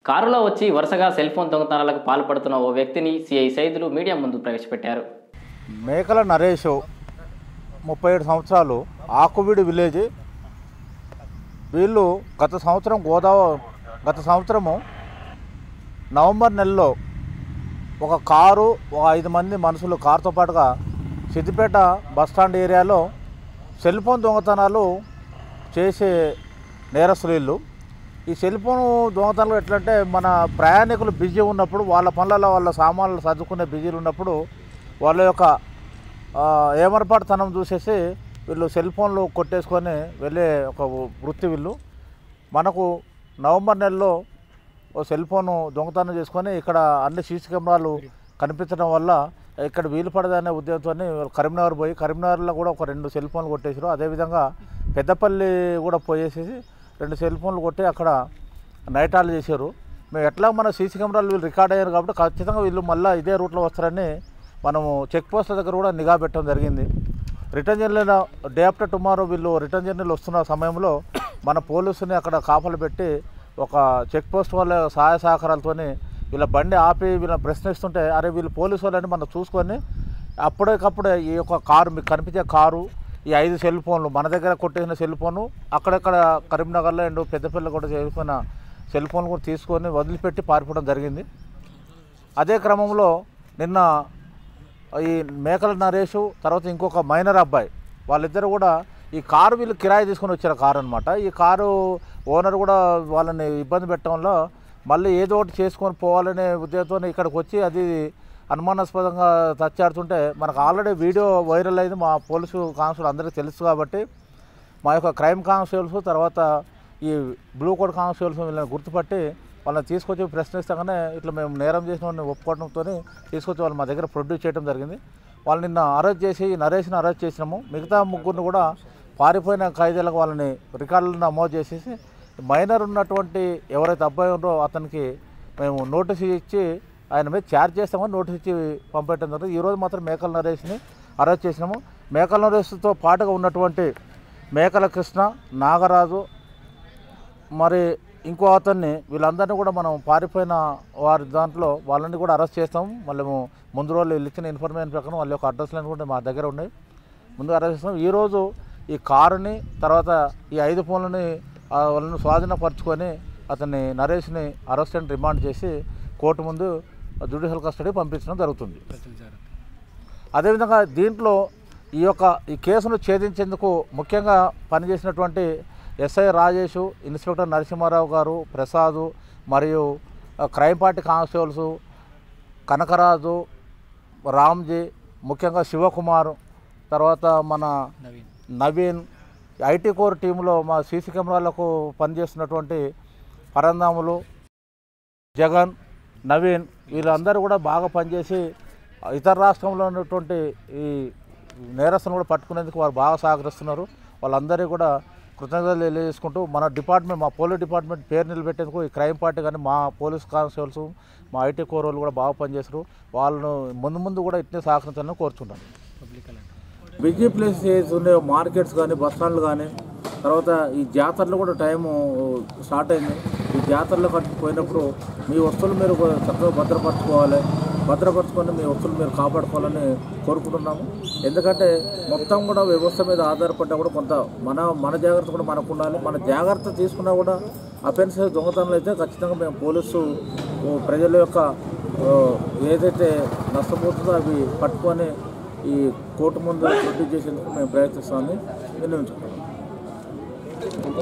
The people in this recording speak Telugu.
కారులో వచ్చి వరుసగా సెల్ ఫోన్ దొంగతనాలకు పాల్పడుతున్న ఓ వ్యక్తిని సిఐ సైదులు మీడియా ముందు ప్రవేశపెట్టారు మేకల నరేష్ ముప్పై ఏడు సంవత్సరాలు ఆకువీడి విలేజ్ వీళ్ళు గత సంవత్సరం గోదావరి గత సంవత్సరము నవంబర్ నెలలో ఒక కారు ఒక ఐదు మంది మనుషులు కారుతో పాటుగా సిద్దిపేట బస్టాండ్ ఏరియాలో సెల్ ఫోన్ దొంగతనాలు చేసే నేరస్తులు వీళ్ళు ఈ సెల్ ఫోన్ దొంగతనాలు ఎట్లంటే మన ప్రయాణికులు బిజీ ఉన్నప్పుడు వాళ్ళ పనులలో వాళ్ళ సామాన్లు సర్దుకునే బిజీలు ఉన్నప్పుడు వాళ్ళ యొక్క ఆ, ఏమరపాటుతనం చూసేసి వీళ్ళు సెల్ ఫోన్లు కొట్టేసుకొని వెళ్ళే ఒక వృత్తి వీళ్ళు మనకు నవంబర్ నెలలో ఓ సెల్ ఫోన్ దొంగతనం చేసుకొని ఇక్కడ అన్ని సీసీ కెమెరాలు కనిపించడం వల్ల ఇక్కడ వీలు పడదనే ఉద్దేశంతో కరీంనగర్ పోయి కరీంనగర్లో కూడా ఒక రెండు సెల్ ఫోన్లు కొట్టేసారు అదేవిధంగా పెద్దపల్లి కూడా పోయేసేసి రెండు సెల్ ఫోన్లు కొట్టి అక్కడ నైట్ ఆల్ చేశారు మేము ఎట్లా మన సీసీ కెమెరాలు వీళ్ళు రికార్డ్ అయ్యారు కాబట్టి ఖచ్చితంగా వీళ్ళు మళ్ళీ ఇదే రూట్లో వస్తారని మనము చెక్ పోస్టుల దగ్గర కూడా నిఘా పెట్టడం జరిగింది return journey day after tomorrow వీళ్ళు రిటర్న్ జర్నీలు వస్తున్న సమయంలో మన పోలీసుని అక్కడ కాపలు పెట్టి ఒక చెక్ పోస్ట్ వాళ్ళ సహాయ సహకారాలతోని వీళ్ళ బండి ఆపి వీళ్ళ ప్రశ్నిస్తుంటే అరే వీళ్ళు పోలీసు వాళ్ళని మనం చూసుకొని అప్పటికప్పుడే ఈ యొక్క కారు మీకు కనిపించే కారు ఈ ఐదు సెల్ ఫోన్లు మన దగ్గర కొట్టేసిన సెల్ ఫోను అక్కడక్కడ కరీంనగర్లో అండ్ పెద్దపల్లి కూడా చేసుకున్న సెల్ ఫోన్ కూడా తీసుకొని వదిలిపెట్టి పారిపోవడం జరిగింది అదే క్రమంలో నిన్న ఈ మేకల నరేష్ తర్వాత ఇంకొక మైనర్ అబ్బాయి వాళ్ళిద్దరు కూడా ఈ కారు వీళ్ళు కిరాయి తీసుకొని వచ్చారు కారు అనమాట ఈ కారు ఓనర్ కూడా వాళ్ళని ఇబ్బంది పెట్టడంలో మళ్ళీ ఏదో ఒకటి చేసుకొని పోవాలనే ఉద్దేశంతో ఇక్కడికి వచ్చి అది అనుమానాస్పదంగా తచ్చాడుతుంటే మనకు ఆల్రెడీ వీడియో వైరల్ అయింది మా పోలీసు కానిస్టేబుల్ అందరికీ తెలుసు కాబట్టి మా యొక్క క్రైమ్ కానిస్టేబుల్స్ తర్వాత ఈ బ్లూ కోడ్ కానిస్టేబుల్స్ వీళ్ళని గుర్తుపట్టి వాళ్ళని తీసుకొచ్చి ప్రశ్నిస్తాగానే ఇట్లా మేము నేరం చేసిన వాళ్ళని ఒప్పుకోవడంతో తీసుకొచ్చి వాళ్ళు మా దగ్గర ప్రొడ్యూస్ చేయడం జరిగింది వాళ్ళు నిన్న అరెస్ట్ చేసి ఈ నరేష్ని అరెస్ట్ చేసినాము మిగతా ముగ్గురిని కూడా పారిపోయిన ఖైదీలకు వాళ్ళని రికార్డులు నమోదు చేసేసి మైనర్ ఉన్నటువంటి ఎవరైతే అబ్బాయి ఉన్నారో అతనికి మేము నోటీస్ ఇచ్చి ఆయన మీద ఛార్జ్ చేస్తామని నోటీస్ ఇచ్చి పంపేయడం జరిగింది ఈరోజు మాత్రం మేకల నరేష్ని అరెస్ట్ చేసినాము మేకల నరేష్తో పాటుగా ఉన్నటువంటి మేకల కృష్ణ నాగరాజు మరి ఇంకో అతన్ని వీళ్ళందరినీ కూడా మనం పారిపోయిన వారి దాంట్లో వాళ్ళని కూడా అరెస్ట్ చేస్తాం మళ్ళీ మేము ముందు రోజులు వీళ్ళు ఇచ్చిన ఇన్ఫర్మేషన్ ప్రకారం వాళ్ళ యొక్క అడ్రస్లు కూడా మా దగ్గర ఉన్నాయి ముందుగా అరెస్ట్ చేస్తాం ఈరోజు ఈ కారుని తర్వాత ఈ ఐదు ఫోన్లని ఆ, వాళ్ళని స్వాధీనపరచుకొని అతన్ని నరేష్ని అరెస్ట్ అండ్ రిమాండ్ చేసి కోర్టు ముందు జ్యుడిషియల్ కస్టడీ పంపించడం జరుగుతుంది అదేవిధంగా దీంట్లో ఈ యొక్క ఈ కేసును ఛేదించేందుకు ముఖ్యంగా పనిచేసినటువంటి ఎస్ఐ రాజేష్ ఇన్స్పెక్టర్ నరసింహారావు గారు ప్రసాద్ మరియు ఆ, crime party constables Kanakaraju Ramji ముఖ్యంగా శివకుమార్ తర్వాత మన నవీన్ ఐటీ కోర్ టీంలో మా సీసీ కెమెరాలకు పనిచేస్తున్నటువంటి పరందాములు జగన్ నవీన్ వీళ్ళందరూ కూడా బాగా పనిచేసి ఇతర రాష్ట్రంలో ఉన్నటువంటి ఈ నేరస్తులను కూడా పట్టుకునేందుకు వారు బాగా సహకరిస్తున్నారు వాళ్ళందరికీ కూడా కృతజ్ఞతలు తెలియజేసుకుంటూ మన డిపార్ట్మెంట్ మా పోలీస్ డిపార్ట్మెంట్ పేరు నిలబెట్టేందుకు ఈ క్రైమ్ పార్టీ కానీ మా పోలీస్ కానిస్టేబుల్స్ మా ఐటీ కోర్ వాళ్ళు కూడా బాగా పనిచేస్తారు వాళ్ళను ముందు ముందు కూడా ఇట్నే సహకరించాలని కోరుచున్నాను బిజీ ప్లేసెస్ ఉండే మార్కెట్స్ కానీ బస్ స్టాండ్లు కానీ తర్వాత ఈ జాతరలో కూడా టైము స్టార్ట్ అయింది ఈ జాతరలో కట్టి పోయినప్పుడు మీ వస్తువులు మీరు చక్కగా భద్రపరచుకోవాలి భద్రపరచుకొని మీ వస్తువులు మీరు కాపాడుకోవాలని కోరుకుంటున్నాము ఎందుకంటే మొత్తం కూడా వ్యవస్థ మీద ఆధారపడ్డా కూడా కొంత మన మన జాగ్రత్త కూడా మనకు ఉండాలి మన జాగ్రత్త తీసుకున్నా కూడా అఫెన్స్ దొంగతనాలు అయితే ఖచ్చితంగా మేము పోలీసు ఓ, ప్రజల యొక్క ఓ, ఏదైతే నష్టపోతుందో అవి పట్టుకొని ఈ కోర్టు ముందు ప్రొడ్యూస్ చేసేందుకు మేము ప్రయత్నిస్తామని విన్నవించుకుంటాం